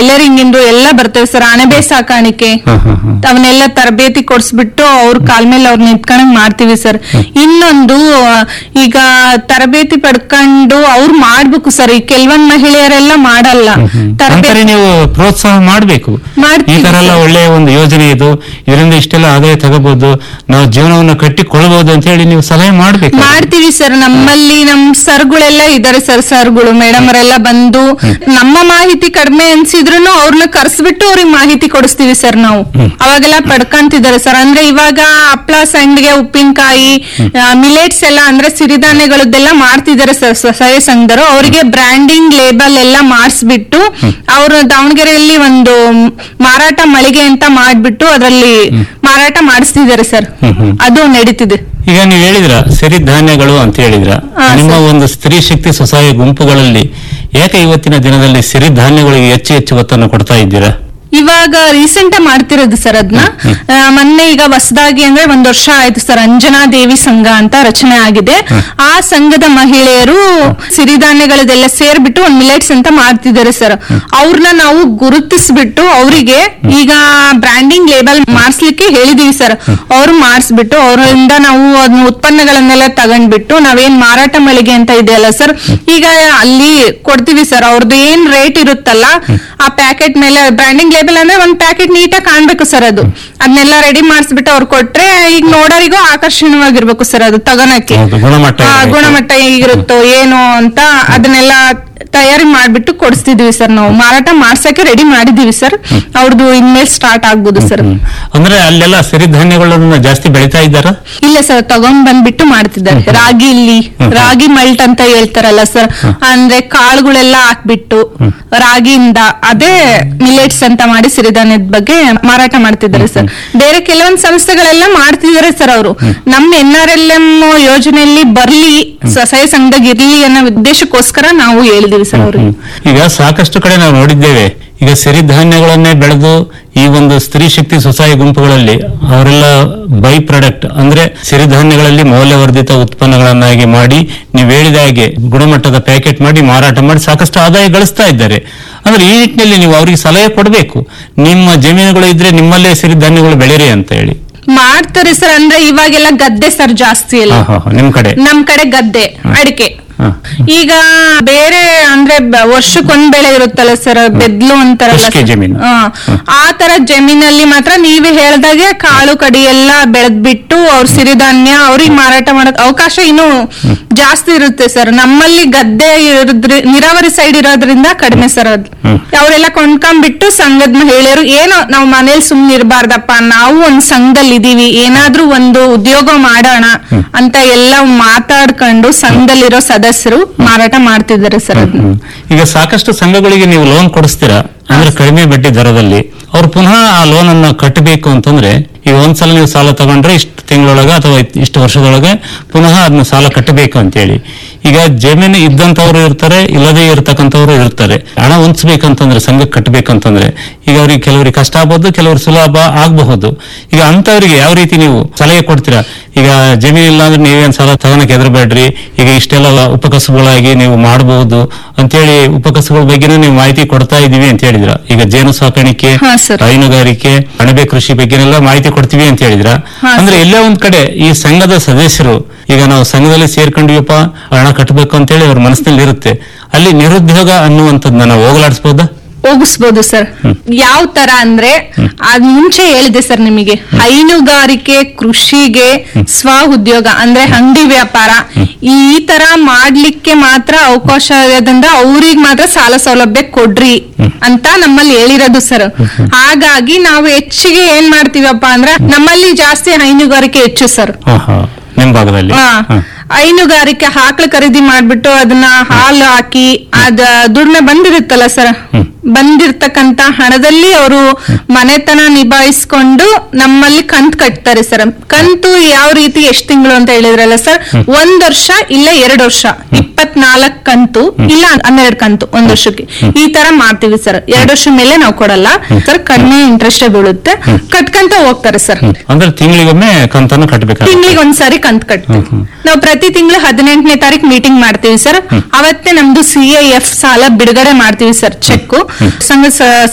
Tailoring ಇಂದು ಎಲ್ಲ ಬರ್ತವೆ sir ಅಣಬೆ ಸಾಕಾಣಿಕೆ ಹ, ಹ, ಹ. ಅವನ್ನೆಲ್ಲ ತರಬೇತಿ ಕೊಡ್ಸ್ಬಿಟ್ಟು ಅವ್ರ ಕಾಲ್ ಮೇಲೆ ಅವ್ರ ನಿಂತ್ಕೊಂಡ್ ಮಾಡ್ತೀವಿ ಸರ್ ಇನ್ನೊಂದು ಆ, ಈಗ ತರಬೇತಿ ಪಡ್ಕೊಂಡು ಅವ್ರು ಮಾಡ್ಬೇಕು ಸರ್ ಈ ಕೆಲವೊಂದ್ ಮಹಿಳೆಯರೆಲ್ಲ ಮಾಡಲ್ಲ ಅಂತಾರೆ ತರಬೇತಿ ನೀವು ಪ್ರೋತ್ಸಾಹ ಮಾಡಬೇಕು ಮಾಡ್ತೀವಿ ಈ ತರ ಎಲ್ಲ ಸರ್. ಒಳ್ಳೆಯ ಒಂದು ಯೋಜನೆ ಇದು ಇದರಿಂದ ಇಷ್ಟೆಲ್ಲ ಆದಾಯ ತಗೋಬಹುದು ನಾವು ಜೀವನವನ್ನು ಕಟ್ಟಿಕೊಳ್ಳಬಹುದು ಅಂತ ಹೇಳಿ ನೀವು ಸಲಹೆ ಮಾಡ್ಬೇಕು ಮಾಡ್ತೀವಿ ಸರ್ ನಮ್ಮಲ್ಲಿ ನಮ್ ಸರ್ಗಳೆಲ್ಲ ಇದಾರೆ ಸರ್ ಸರ್ಗಳು ಮೇಡಮ್ ಅವರೆಲ್ಲ ಬಂದು ನಮ್ಮ ಮಾಹಿತಿ ಕಡಿಮೆ ಅನ್ಸಿದ್ರು ಅವ್ರನ್ನ ಕರ್ಸ್ಬಿಟ್ಟು ಅವ್ರಿಗೆ ಮಾಹಿತಿ ಕೊಡಿಸ್ತೀವಿ ಸರ್ ನಾವು ಅವಾಗೆಲ್ಲ ಪಡ್ಕಂತಿದ್ದಾರೆ ಸರ್ ಅಂದ್ರೆ ಇವಾಗ ಹಪ್ಳ ಸಂಡಿಗೆ ಉಪ್ಪಿನಕಾಯಿ ಮಿಲೆಟ್ಸ್ ಎಲ್ಲ ಅಂದ್ರೆ ಸಿರಿಧಾನ್ಯಗಳದ್ದೆಲ್ಲ ಮಾಡ್ತಿದ್ದಾರೆ ಸರ್ ಸ್ವಸಹಾಯ ಸಂಘದವರು ಅವರಿಗೆ ಬ್ರ್ಯಾಂಡಿಂಗ್ ಲೇಬಲ್ ಎಲ್ಲ ಮಾಡಿಸ್ಬಿಟ್ಟು ಅವರು ದಾವಣಗೆರೆಯಲ್ಲಿ ಒಂದು ಮಾರಾಟ ಮಳಿಗೆ ಅಂತ ಮಾಡ್ಬಿಟ್ಟು ಅದರಲ್ಲಿ ಮಾರಾಟ ಮಾಡಿಸ್ತಿದ್ದಾರೆ ಸರ್ ಹ್ಮ್, ಹ್ಮ್. ಅದು ನಡೀತಿದೆ ಈಗ ನೀವು ಹೇಳಿದ್ರ ಸಿರಿಧಾನ್ಯಗಳು ಅಂತ ಹೇಳಿದ್ರ ಹಾ, ನಿಮ್ಮ ಸರ್. ಒಂದು ಸ್ತ್ರೀ ಶಕ್ತಿ ಸ್ವಸಹಾಯ ಗುಂಪುಗಳಲ್ಲಿ ಏಕೆ ಇವತ್ತಿನ ದಿನದಲ್ಲಿ ಸಿರಿಧಾನ್ಯಗಳಿಗೆ ಹೆಚ್ಚು ಹೆಚ್ಚು ಒತ್ತನ್ನು ಕೊಡ್ತಾ ಇದ್ದೀರಾ ಇವಾಗ ರೀಸೆಂಟ್ ಮಾಡ್ತಿರೋದು ಸರ್ ಅದನ್ನ ಮೊನ್ನೆ ಈಗ ಹೊಸದಾಗಿ ಅಂದ್ರೆ ಒಂದ್ ವರ್ಷ ಆಯ್ತು ಸರ್ ಅಂಜನಾ ದೇವಿ ಸಂಘ ಅಂತ ರಚನೆ ಆಗಿದೆ ಆ ಸಂಘದ ಮಹಿಳೆಯರು ಸಿರಿಧಾನ್ಯಗಳದೆಲ್ಲ ಸೇರ್ಬಿಟ್ಟು ಒಂದ್ ಮಿಲೆಟ್ಸ್ ಅಂತ ಮಾಡ್ತಿದ್ದಾರೆ ಸರ್ ಅವ್ರನ್ನ ನಾವು ಗುರುತಿಸ್ಬಿಟ್ಟು ಅವರಿಗೆ ಈಗ ಬ್ರ್ಯಾಂಡಿಂಗ್ ಲೇಬಲ್ ಮಾಡಿಸ್ಲಿಕ್ಕೆ ಹೇಳಿದೀವಿ ಸರ್ ಅವ್ರು ಮಾಡಿಸ್ಬಿಟ್ಟು ಅವರಿಂದ ನಾವು ಅದನ್ನ ಉತ್ಪನ್ನಗಳನ್ನೆಲ್ಲ ತಗೊಂಡ್ಬಿಟ್ಟು ನಾವೇನ್ ಮಾರಾಟ ಮಳಿಗೆ ಅಂತ ಇದೆಯಲ್ಲ ಸರ್ ಈಗ ಅಲ್ಲಿ ಕೊಡ್ತೀವಿ ಸರ್ ಅವ್ರದ್ದು ಏನ್ ರೇಟ್ ಇರುತ್ತಲ್ಲ ಆ ಪ್ಯಾಕೆಟ್ ಮೇಲೆ ಬ್ರ್ಯಾಂಡಿಂಗ್ ಲೇಬಲ್ ಅಂದ್ರೆ ಒಂದ್ ಪ್ಯಾಕೆಟ್ ನೀಟಾಗಿ ಕಾಣ್ಬೇಕು ಸರ್ ಅದು ಅದನ್ನೆಲ್ಲ ರೆಡಿ ಮಾಡಿಸ್ಬಿಟ್ಟು ಅವ್ರು ಕೊಟ್ರೆ ಈಗ ನೋಡೋರಿಗೂ ಆಕರ್ಷಣೀಯವಾಗಿರ್ಬೇಕು ಸರ್ ಅದು ತಗೋಣಕ್ಕೆ ಹೌದು, ಗುಣಮಟ್ಟ ಆ, ಇರ್ಬೇಕು. ಗುಣಮಟ್ಟ ಹೇಗಿರುತ್ತೋ ಏನು ಅಂತ ಅದನ್ನೆಲ್ಲ ತಯಾರಿ ಮಾಡ್ಬಿಟ್ಟು ಕೊಡಿಸ್ತಿದೀವಿ ಸರ್ ನಾವು ಮಾರಾಟ ಮಾಡ್ಸಕ್ಕೆ ರೆಡಿ ಮಾಡಿದೀವಿ ಸರ್ ಅವ್ರದ್ದು ಇನ್ಮೇಲೆ ಸ್ಟಾರ್ಟ್ ಆಗ್ಬೋದು ಸರ್ ಹ್ಮ್. ಅಂದ್ರೆ ಅಲ್ಲೆಲ್ಲ ಸಿರಿಧಾನ್ಯಗಳನ್ನು ಜಾಸ್ತಿ ಬೆಳಿತಾ ಇದ್ದಾರಾ ಇಲ್ಲ ಸರ್ ತಗೊಂಡ್ ಬಂದ್ಬಿಟ್ಟು ಮಾಡ್ತಿದ್ದಾರೆ ರಾಗಿ ಇಲ್ಲಿ ರಾಗಿ ಮಲ್ಟ್ ಅಂತ ಹೇಳ್ತಾರಲ್ಲ ಸರ್ ಅಂದ್ರೆ ಕಾಳುಗಳೆಲ್ಲ ಹಾಕ್ಬಿಟ್ಟು ರಾಗಿಯಿಂದ ಅದೇ ಮಿಲೆಟ್ಸ್ ಅಂತ ಮಾಡಿ ಸಿರಿಧಾನ್ಯದ ಬಗ್ಗೆ ಮಾರಾಟ ಮಾಡ್ತಿದ್ದಾರೆ ಸರ್ ಬೇರೆ ಕೆಲವೊಂದು ಸಂಸ್ಥೆಗಳೆಲ್ಲ ಮಾಡ್ತಿದ್ದಾರೆ ಸರ್ ಅವರು ನಮ್ಮ ಎನ್ ಆರ್ ಎಲ್ ಎಂ ಯೋಜನೆಯಲ್ಲಿ ಬರ್ಲಿ ಸ್ವಸಹಾಯ ಸಂಘದಾಗ ಇರ್ಲಿ ಅನ್ನೋ ಉದ್ದೇಶಕ್ಕೋಸ್ಕರ ನಾವು ಹೇಳಿದೀವಿ ಸರ್ ಅವ್ರಿಗೆ ಹ್ಮ್. ಈಗ ಸಾಕಷ್ಟು ಕಡೆ ನಾವು ನೋಡಿದ್ದೇವೆ ಈಗ ಸಿರಿಧಾನ್ಯಗಳನ್ನೇ ಬೆಳೆದು ಈ ಒಂದು ಸ್ತ್ರೀ ಶಕ್ತಿ ಸ್ವಸಹಾಯ ಗುಂಪುಗಳಲ್ಲಿ ಅವರೆಲ್ಲ ಬೈ ಪ್ರಾಡಕ್ಟ್ ಅಂದ್ರೆ ಸಿರಿಧಾನ್ಯಗಳಲ್ಲಿ ಮೌಲ್ಯವರ್ಧಿತ ಉತ್ಪನ್ನಗಳನ್ನಾಗಿ ಮಾಡಿ ನೀವು ಹೇಳಿದ ಹಾಗೆ ಗುಣಮಟ್ಟದ ಪ್ಯಾಕೆಟ್ ಮಾಡಿ ಮಾರಾಟ ಮಾಡಿ ಸಾಕಷ್ಟು ಆದಾಯ ಗಳಿಸ್ತಾ ಇದ್ದಾರೆ ಅಂದ್ರೆ ಈ ನಿಟ್ಟಿನಲ್ಲಿ ನೀವು ಅವರಿಗೆ ಸಲಹೆ ಕೊಡಬೇಕು ನಿಮ್ಮ ಜಮೀನುಗಳು ಇದ್ರೆ ನಿಮ್ಮಲ್ಲೇ ಸಿರಿಧಾನ್ಯಗಳು ಬೆಳೀರಿ ಅಂತ ಹೇಳಿ ಮಾಡ್ತಾರೆ ಸರ್ ಅಂದ್ರೆ ಇವಾಗೆಲ್ಲ ಗದ್ದೆ ಸರ್ ಜಾಸ್ತಿ ಎಲ್ಲ ಹಾ, ಹಾ, ಹಾ, ನಿಮ್ ಕಡೆ ನಮ್ ಕಡೆ ಗದ್ದೆ ಅಡಿಕೆ ಹಾ. ಈಗ ಬೇರೆ ಅಂದ್ರೆ ಬ- ವರ್ಷಕ್ಕೊಂದ್ ಬೆಳೆ ಇರುತ್ತಲ್ಲ ಸರ್ ಬೆದ್ಲು ಅಂತಾರಲ್ಲ ಖುಷ್ಕಿ sir. ಜಮೀನು. ಹಾ. ಆ ತರ ಜಮೀನಲ್ಲಿ ಮಾತ್ರ ನೀವೇ ಹೇಳ್ದಾಗೆ ಕಾಳು ಕಡಿ ಎಲ್ಲ ಬೆಳೆದ್ಬಿಟ್ಟು ಅವ್ರ ಸಿರಿಧಾನ್ಯ ಅವ್ರಿಗೆ ಮಾರಾಟ ಮಾಡಕ್ ಅವಕಾಶ ಇನ್ನು ಜಾಸ್ತಿ ಇರುತ್ತೆ ಸರ್ ನಮ್ಮಲ್ಲಿ ಗದ್ದೆ ಇರೋದ್ರಿ ನೀರಾವರಿ ಸೈಡ್ ಇರೋದ್ರಿಂದ ಕಡಿಮೆ ಸರ್ ಅದು ಹ್ಮ್. ಅವರೆಲ್ಲ ಕೊಂಡ್ಕೊಂಡ್ಬಿಟ್ಟು ಸಂಘದ ಮಹಿಳೆಯರು ಏನೋ ನಾವು ಮನೇಲಿ ಸುಮ್ನೆ ಇರಬಾರ್ದಪ್ಪ ನಾವು ಒಂದ್ ಸಂಘದಲ್ಲಿ ಇದೀವಿ ಏನಾದ್ರೂ ಒಂದು ಉದ್ಯೋಗ ಮಾಡೋಣ ಅಂತ ಎಲ್ಲ ಮಾತಾಡ್ಕೊಂಡು ಸಂಘದಲ್ಲಿರೋ ಸದಸ್ಯರು ಮಾರಾಟ ಮಾಡ್ತಿದ್ದಾರೆ ಸರ್ ಅದನ್ನ ಹ್ಮ್. ಈಗ ಸಾಕಷ್ಟು ಸಂಘಗಳಿಗೆ ನೀವು ಲೋನ್ ಕೊಡಿಸ್ತೀರಾ ಅಂದ್ರೆ ಕಡಿಮೆ ಬಡ್ಡಿ ದರದಲ್ಲಿ ಅವ್ರು ಪುನಃ ಆ ಲೋನ್ ಅನ್ನ ಕಟ್ಟಬೇಕು ಅಂತಂದ್ರೆ ಈಗ ಒಂದ್ಸಲ ನೀವು ಸಾಲ ತಗೊಂಡ್ರೆ ಇಷ್ಟು ತಿಂಗಳೊಳಗೆ ಅಥವಾ ಇತ್- ಇಷ್ಟು ವರ್ಷದೊಳಗೆ ಪುನಃ ಅದನ್ನ ಸಾಲ ಕಟ್ಟಬೇಕು ಅಂತೇಳಿ ಈಗ ಜಮೀನು ಇದ್ದಂತವ್ರು ಇರ್ತಾರೆ ಇಲ್ಲದೇ ಇರತಕ್ಕಂಥವ್ರು ಇರ್ತಾರೆ ಹಣ ಹೊಂದಿಸ್ಬೇಕಂತಂದ್ರೆ ಸಂಘಕ್ಕೆ ಕಟ್ಟಬೇಕಂತಂದ್ರೆ ಈಗ ಅವ್ರಿಗೆ ಕೆಲವರಿಗೆ ಕಷ್ಟ ಆಗ್ಬೋದು ಕೆಲವರು ಸುಲಭ ಆಗಬಹುದು ಈಗ ಅಂತವರಿಗೆ ಯಾವ ರೀತಿ ನೀವು ಸಲಹೆ ಕೊಡ್ತೀರಾ ಈಗ ಜಮೀನು ಇಲ್ಲ ಅಂದ್ರೆ ನೀವೇನ್ ಸಾಲ ತಗೋಣಕ್ಕೆ ಹೆದರಬೇಡ್ರಿ ಈಗ ಇಷ್ಟೆಲ್ಲ ಉಪಕಸುಗಳಾಗಿ ನೀವು ಮಾಡಬಹುದು ಅಂತೇಳಿ ಉಪಕಸುಗಳ ಬಗ್ಗೆನೂ ನೀವು ಮಾಹಿತಿ ಕೊಡ್ತಾ ಇದೀವಿ ಅಂತ ಹೇಳಿದ್ರ ಈಗ ಜೇನು ಸಾಕಾಣಿಕೆ ಹಾ, ಸರ್. ಹೈನುಗಾರಿಕೆ ಅಣಬೆ ಕೃಷಿ ಬಗ್ಗೆನೆಲ್ಲ ಮಾಹಿತಿ ಕೊಡ್ತೀವಿ ಅಂತ ಹೇಳಿದ್ರ ಹಾ, ಅಂದ್ರೆ ಎಲ್ಲೇ ಒಂದ್ ಕಡೆ ಈ ಸಂಘದ ಸದಸ್ಯರು ಈಗ ನಾವು ಸಂಘದಲ್ಲಿ ಸೇರ್ಕೊಂಡಿವಪ್ಪ ಹಣ ಕಟ್ಟಬೇಕು ಅಂತೇಳಿ ಅವ್ರ ಮನಸ್ಸಿನಲ್ಲಿ ಇರುತ್ತೆ ಅಲ್ಲಿ ನಿರುದ್ಯೋಗ ಅನ್ನುವಂಥದ್ದನ್ನ ನಾವು ಹೋಗಲಾಡಿಸ್ಬೋದಾ ಹೋಗಿಸ್ಬೋದು ಸರ್ ಯಾವ ತರ ಅಂದ್ರೆ ಅದ್ ಮುಂಚೆ ಹೇಳಿದೆ ಸರ್ ನಿಮಗೆ ಹೈನುಗಾರಿಕೆ ಕೃಷಿಗೆ ಸ್ವ ಉದ್ಯೋಗ ಅಂದ್ರೆ ಅಂಗಡಿ ವ್ಯಾಪಾರ ಈ ತರ ಮಾಡ್ಲಿಕ್ಕೆ ಮಾತ್ರ ಅವಕಾಶ ಇರೋದ್ರಿಂದ ಅವ್ರಿಗೆ ಮಾತ್ರ ಸಾಲ ಸೌಲಭ್ಯ ಕೊಡ್ರಿ ಅಂತ ನಮ್ಮಲ್ಲಿ ಹೇಳಿರೋದು ಸರ್ ಹಾಗಾಗಿ ನಾವು ಹೆಚ್ಚಿಗೆ ಏನ್ ಮಾಡ್ತೀವಪ್ಪ ಅಂದ್ರೆ ನಮ್ಮಲ್ಲಿ ಜಾಸ್ತಿ ಹೈನುಗಾರಿಕೆ ಹೆಚ್ಚು ಸರ್ ಹಾ ಹಾ ನಿಮ್ ಭಾಗದಲ್ಲಿ ಹಾ. ಹಾ. ಹೈನುಗಾರಿಕೆ ಆಕಳು ಖರೀದಿ ಮಾಡ್ಬಿಟ್ಟು ಅದನ್ನ ಹಾಲು ಹಾಕಿ ಅದ ದುಡಿಮೆ ಬಂದಿರುತ್ತಲ್ಲ ಸರ್ ಬಂದಿರ್ತಕ್ಕಂತ ಹಣದಲ್ಲಿ ಅವರು ಮನೆತನ ನಿಭಾಯಿಸ್ಕೊಂಡು ನಮ್ಮಲ್ಲಿ ಕಂತ್ ಕಟ್ತಾರೆ ಸರ್ ಕಂತು ಯಾವ ರೀತಿ ಎಷ್ಟ್ ತಿಂಗಳು ಅಂತ ಹೇಳಿದ್ರಲ್ಲ ಸರ್ ಒಂದ್ ವರ್ಷ ಇಲ್ಲ ಎರಡ್ ವರ್ಷ ಇಪ್ಪತ್ನಾಲ್ಕ್ ಕಂತು ಇಲ್ಲ ಹನ್ನೆರಡು ಕಂತು ಒಂದ್ ವರ್ಷಕ್ಕೆ ಈ ತರ ಮಾಡ್ತೀವಿ ಸರ್ ಎರಡ್ ವರ್ಷ ಮೇಲೆ ನಾವು ಕೊಡಲ್ಲ ಸರ್ ಕಡಿಮೆ ಇಂಟ್ರೆಸ್ಟ್ ಬೀಳುತ್ತೆ ಕಟ್ಕಂತ ಹೋಗ್ತಾರೆ ಸರ್ ಅಂದ್ರೆ ತಿಂಗಳಿಗೊಮ್ಮೆ ಕಂತನ್ನು ಕಟ್ಟಬೇಕಾಗುತ್ತೆ ತಿಂಗಳಿಗೆ ಒಂದ್ಸಾರಿ ಕಂತ್ ಕಟ್ತೀವಿ ನಾವು ಪ್ರತಿ ತಿಂಗಳು ಹದಿನೆಂಟನೇ ತಾರೀಕು ಮೀಟಿಂಗ್ ಮಾಡ್ತೀವಿ ಸರ್ ಅವತ್ತೇ ನಮ್ದು ಸಿ ಎಫ್ ಸಾಲ ಬಿಡುಗಡೆ ಮಾಡ್ತೀವಿ ಸರ್ ಚೆಕ್ ಸಂಘ ಸ-